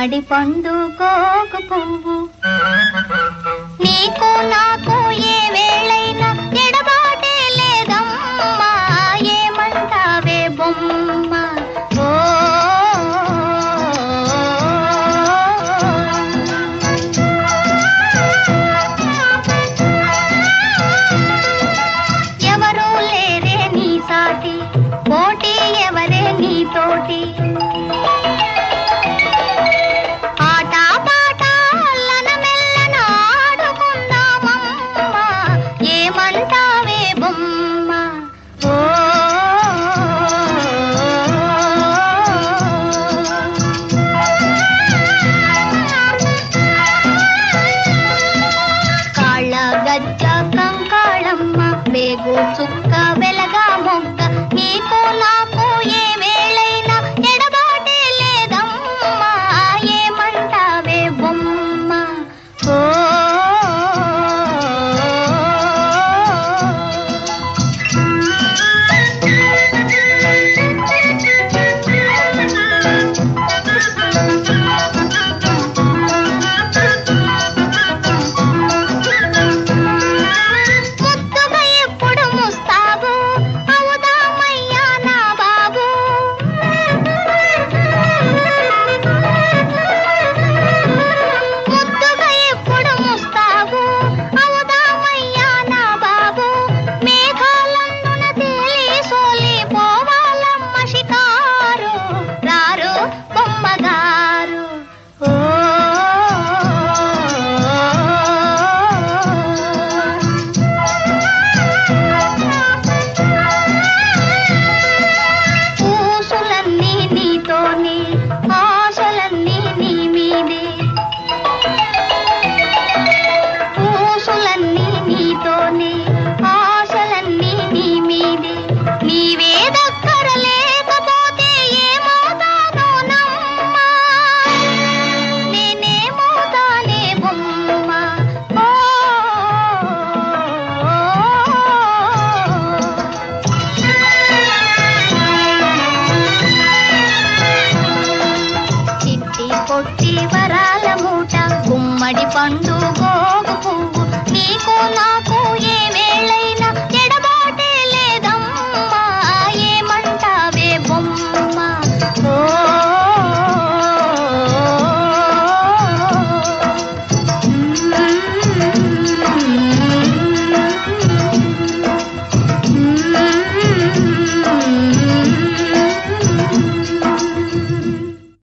గుమ్మడి పండు కోకు పువ్వు నీకు నాకు ఏ వేళైనా ఎడబాటే లేదమ్మా ఏమంటావే బొమ్మ ఓ ఎవరు లేరే నీ సాటి పోటీ ఎవరే నీ తోటి ఆట పాట అల్లన మెల్లన ఆడుకుందామమ్మా ఏమంటావే బొమ్మ ఓ కాళ్ళ గజ్జ కంకాళమ్మ వేగు చుక్క వెలగా మొక్క నీకు నాకు ఏ వేళైనా ఎడబాటే లేదమ్మా ఏమంటావే బొమ్మ ఓ ముద్దుగా ఎప్పుడు ముస్తాబు అవుదామయ్యా నా బాబు ముద్దుగా ఎప్పుడు ముస్తాబు అవుదామయ్యా నా బాబు మేఘాలందున తేలి సోలి పోవాలమ్మ షికారు రారు బొమ్మగారు ఓ పూసులన్నీ నీతోనే ఆశలన్నీ నీ మీదే పూసులన్నీ నీతోనే ఆశలన్నీ నీ మీదే నీవే దగ్గర లేకపోతే ఏమవుతానో నమ్మా నేనేమవుతానే బొమ్మ ఓ చిట్టి పొట్టి వరాల మూట గుమ్మడి పండు